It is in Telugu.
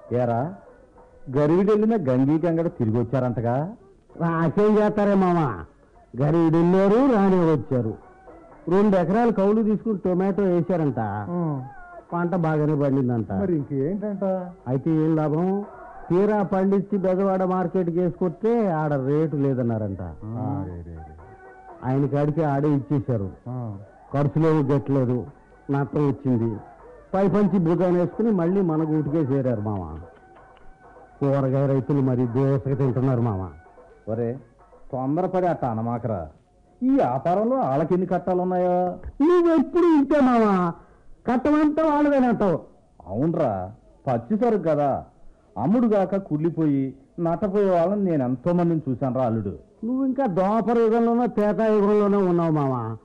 ఏరా గరివిడి వెళ్ళిన గంగీ గంగడ తిరిగి వచ్చారంటగా రాసేం చేస్తారే మామ గరీడు వెళ్ళారు రాని వచ్చారు రెండు ఎకరాలు కౌలు తీసుకుని టొమాటో వేశారంట పంట బాగానే పండిందంట మరి ఇంకేంటంట అయితే ఏం లాభం తీరా పండించి బెజవాడ మార్కెట్కి వేసుకొస్తే ఆడ రేటు లేదన్నారంట ఆయన కాడికి ఆడే ఇచ్చేశారు ఖర్చులేవు గట్లేదు నష్టం వచ్చింది పై పంచి భుజాన్ని వేసుకుని మళ్ళీ మన గూటికే చేరారు మామ కూరగాయ రైతులు మరి దోసగా తింటున్నారు మామ ఒరే తొందరపడి అట్ట అనమాకరా ఈ వ్యాపారంలో వాళ్ళకెన్ని కట్టాలున్నాయో నువ్వెప్పుడు ఇంతే మామ కట్టమంటే వాళ్ళదేనంటావు అవునరా పచ్చి సరుకు కదా అమ్ముడుగాక కుళ్ళిపోయి నట్టపోయే వాళ్ళని నేను ఎంతో మందిని చూశాను రా అల్లుడు నువ్వు ఇంకా దోపర యుగంలోనో తేతా యుగంలోనో ఉన్నావు మామ